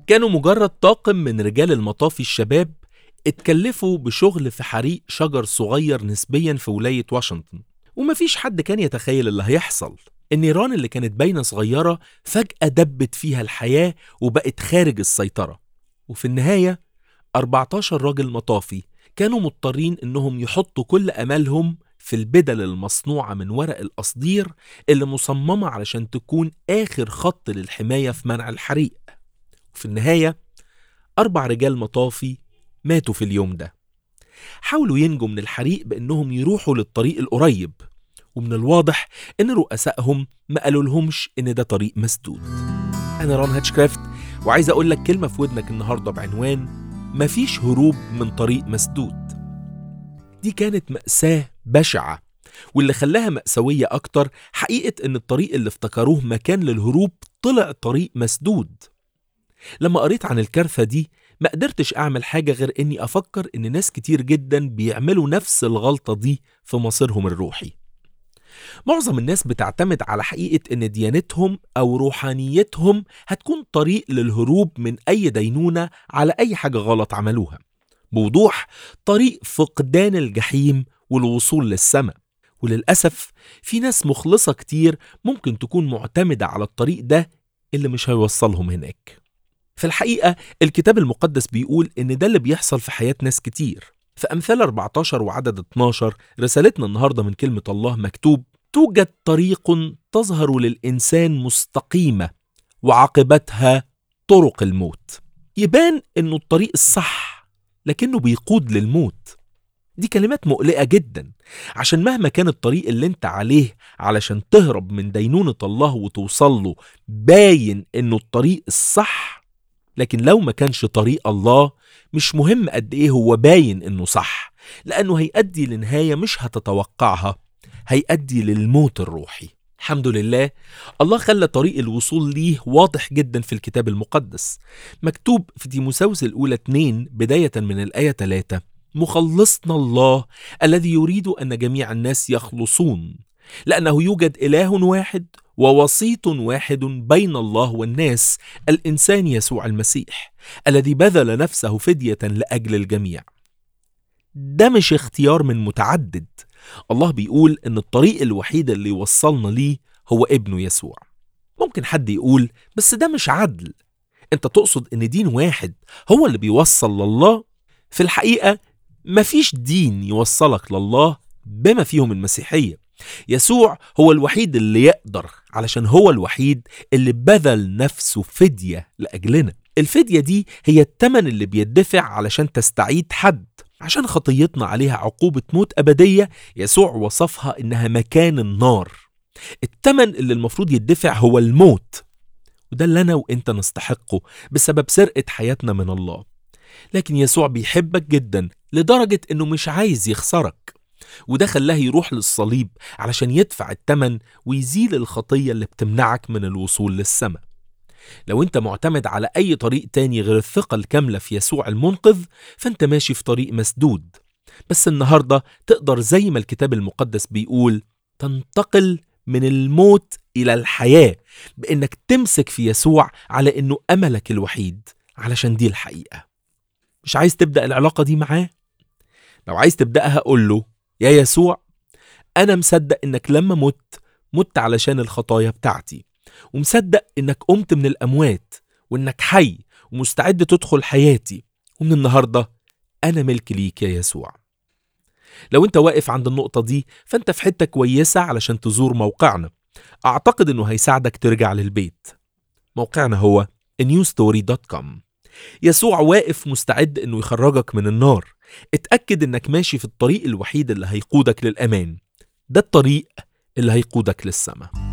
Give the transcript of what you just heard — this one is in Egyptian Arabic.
كانوا مجرد طاقم من رجال المطافي الشباب اتكلفوا بشغل في حريق شجر صغير نسبيا في ولاية واشنطن ومفيش حد كان يتخيل اللي هيحصل النيران اللي كانت باينة صغيرة فجأة دبت فيها الحياة وبقت خارج السيطرة وفي النهاية 14 راجل مطافي كانوا مضطرين انهم يحطوا كل امالهم في البدل المصنوعة من ورق القصدير اللي مصممة علشان تكون آخر خط للحماية في منع الحريق وفي النهاية أربع رجال مطافي ماتوا في اليوم ده حاولوا ينجوا من الحريق بأنهم يروحوا للطريق القريب ومن الواضح إن رؤسائهم ما قالوا لهمش إن ده طريق مسدود أنا ران هاتشكرافت وعايز أقول لك كلمة في ودنك النهاردة بعنوان مفيش هروب من طريق مسدود دي كانت مأساة بشعة واللي خلاها مأساوية أكتر حقيقة إن الطريق اللي افتكروه مكان للهروب طلع طريق مسدود لما قريت عن الكارثة دي ما قدرتش أعمل حاجة غير إني أفكر إن ناس كتير جدا بيعملوا نفس الغلطة دي في مصيرهم الروحي معظم الناس بتعتمد على حقيقة إن ديانتهم أو روحانيتهم هتكون طريق للهروب من أي دينونة على أي حاجة غلط عملوها بوضوح طريق فقدان الجحيم والوصول للسماء وللأسف في ناس مخلصة كتير ممكن تكون معتمدة على الطريق ده اللي مش هيوصلهم هناك في الحقيقة الكتاب المقدس بيقول إن ده اللي بيحصل في حياة ناس كتير في أمثال 14 وعدد 12 رسالتنا النهاردة من كلمة الله مكتوب توجد طريق تظهر للإنسان مستقيمة وعاقبتها طرق الموت يبان إنه الطريق الصح لكنه بيقود للموت دي كلمات مقلقة جدا عشان مهما كان الطريق اللي انت عليه علشان تهرب من دينونة الله وتوصل له باين انه الطريق الصح لكن لو ما كانش طريق الله مش مهم قد ايه هو باين انه صح لانه هيؤدي لنهاية مش هتتوقعها هيؤدي للموت الروحي الحمد لله الله خلى طريق الوصول ليه واضح جدا في الكتاب المقدس مكتوب في تيموساوس الأولى 2 بداية من الآية 3 مخلصنا الله الذي يريد أن جميع الناس يخلصون لأنه يوجد إله واحد ووسيط واحد بين الله والناس الإنسان يسوع المسيح الذي بذل نفسه فدية لأجل الجميع ده مش اختيار من متعدد الله بيقول ان الطريق الوحيد اللي يوصلنا ليه هو ابنه يسوع ممكن حد يقول بس ده مش عدل انت تقصد ان دين واحد هو اللي بيوصل لله في الحقيقة مفيش دين يوصلك لله بما فيهم المسيحية يسوع هو الوحيد اللي يقدر علشان هو الوحيد اللي بذل نفسه فدية لأجلنا الفدية دي هي التمن اللي بيدفع علشان تستعيد حد عشان خطيتنا عليها عقوبة موت أبدية يسوع وصفها إنها مكان النار التمن اللي المفروض يدفع هو الموت وده اللي أنا وإنت نستحقه بسبب سرقة حياتنا من الله لكن يسوع بيحبك جدا لدرجة إنه مش عايز يخسرك وده خلاه يروح للصليب علشان يدفع التمن ويزيل الخطية اللي بتمنعك من الوصول للسماء لو انت معتمد على اي طريق تاني غير الثقة الكاملة في يسوع المنقذ فانت ماشي في طريق مسدود بس النهاردة تقدر زي ما الكتاب المقدس بيقول تنتقل من الموت إلى الحياة بإنك تمسك في يسوع على إنه أملك الوحيد علشان دي الحقيقة مش عايز تبدأ العلاقة دي معاه؟ لو عايز تبدأها قول له يا يسوع أنا مصدق إنك لما مت مت علشان الخطايا بتاعتي ومصدق إنك قمت من الأموات وإنك حي ومستعد تدخل حياتي ومن النهاردة أنا ملك ليك يا يسوع لو أنت واقف عند النقطة دي فأنت في حتة كويسة علشان تزور موقعنا أعتقد إنه هيساعدك ترجع للبيت موقعنا هو newstory.com يسوع واقف مستعد إنه يخرجك من النار اتأكد إنك ماشي في الطريق الوحيد اللي هيقودك للأمان ده الطريق اللي هيقودك للسماء